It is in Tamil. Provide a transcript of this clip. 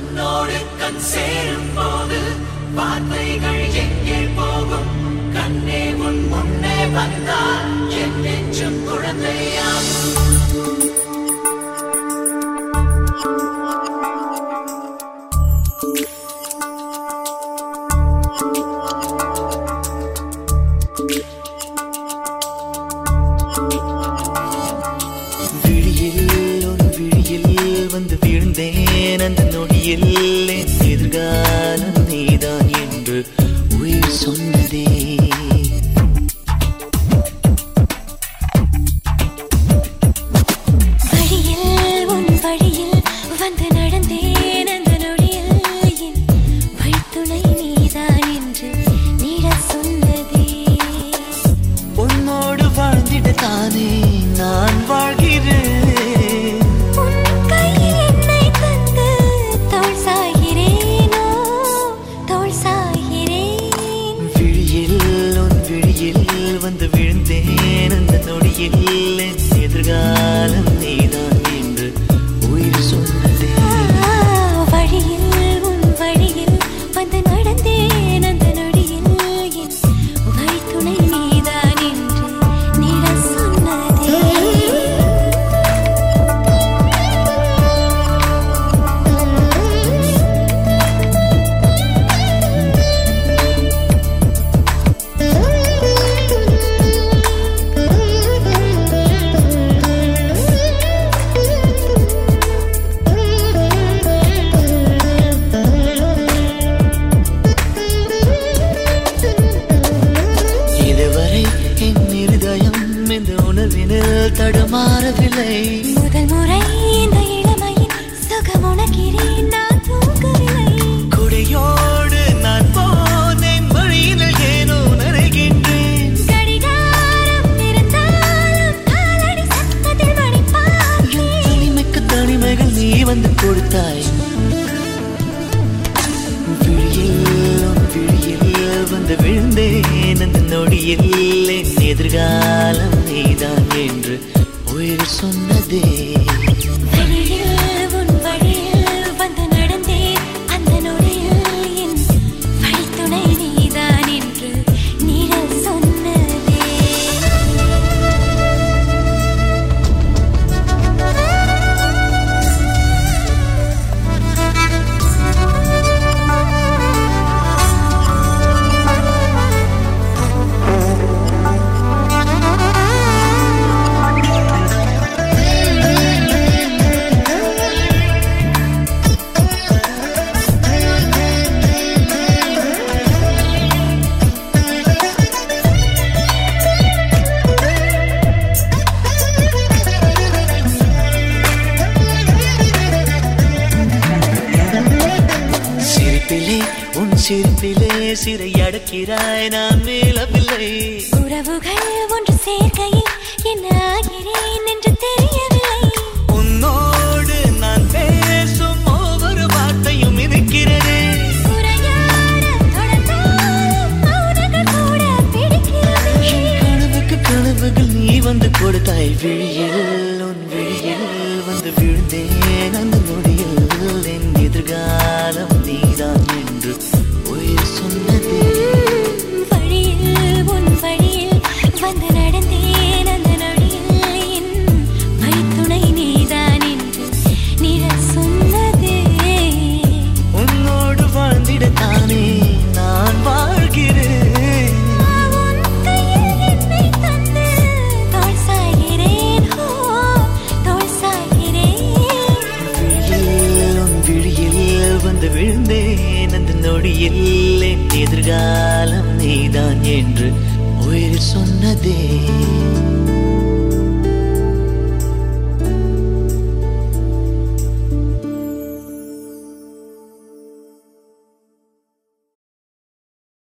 கண்ணோடு கண் சேரும் போது வார்த்தைகள் எங்கே போகும் கண்ணே உன் முன்னே வந்தால் என் நெஞ்சும் குழந்தையாகும் விழியில் ஒரு விழியில் வந்து வீழ்ந்தேன் அந்த நொடியில் என் எதிர்காலம் நீதான் என்று உயிர் சொன்னதே வழியில் உன் வழியில் வந்து நடந்தேன் அந்த நொடியில் என் வழித்துணை நீதான் என்று நீட சொன்னதே உன்னோடு வாழ்ந்திட தானே நான் வாழ்கிறேன் உன் கையில் என்னை தந்து தோள் சாய்கிறேனோ தோள் சாய்கிறேன் விழியில் உன் விழியில் வந்து விழுந்தேன் அந்த நொடியில் என் எதிர்காலம் நீதான் என்று உயிர் சொன்னதே ஆ, வழியில் உன் வழியில் வந்து நடந்தேன் அந்த நொடியில் என் வழித்துணை நீதான் என்று நீட சொன்னதே இதுவரை என் இருதயம் இந்த உணர்வினில் தடுமாறவில்லை முதல் முறை இந்த இளமையின் சுகம் உணர்கிறேன் நான் தூங்கவில்லை குடையோடு நான் போனேன் வழியினில் ஏனோ நனைகின்றேன் கடிகாரம் இருந்தாலும் காலடி சத்தத்தில் மணி பார்த்தேன் தனிமைக்கு தனிமைகள் நீ வந்து கொடுத்தாய் விழியில் உன் விழியில் வந்து விழுந்தேன் அந்த நொடியில் என் எதிர்காலம் நீதான் என்று உயிர் சொன்னதே வழியில் உன் வழியில் வந்து நடந்தேன் அந்த நொடியில் என் வழித்துணை நீதான் என்று நீடல் சொன்னதே சிரிப்பிலே உன் சிரிப்பிலே சிறை அடக்கிறாய் நான் மீளவில்லை உறவுகள் ஒன்று சேர்க்கையில் என்ன ஆகிறேன் என்று தெரியவில்லை உன்னோடு நான் பேசும் ஒவ்வொரு வார்த்தையும் இருக்கிறதே உரையாட தொடர்ந்தாலும் மௌனங்கள் கூட பிடிக்கிறது கனவுக்கு கனவுகள் நீ வந்து கொடுத்தாய் விழியில் உன் விழியில் வந்து விழுந்தேன் அந்த நொடியில் என் எதிர்காலம் நீதான் என்று உயிர் சொன்னதே வழியில் உன் வழியில் வந்து நடந்தேன் அந்த நொடியில் என் வழித்துணை நீதான் என்று நிழல் சொன்னதே உன்னோடு வாழ்ந்திட தானே நான் வாழ்கிறேன் உன் கையில் என்னை தந்து தோள் சாய்கிறேன் ஓ தோள் சாய்கிறேன் விழியில் உன் விழியில் வந்து விழுந்தேன் அந்த நொடியில் என் எதிர்காலம் நீதான் என்று உயிர் சொன்னதே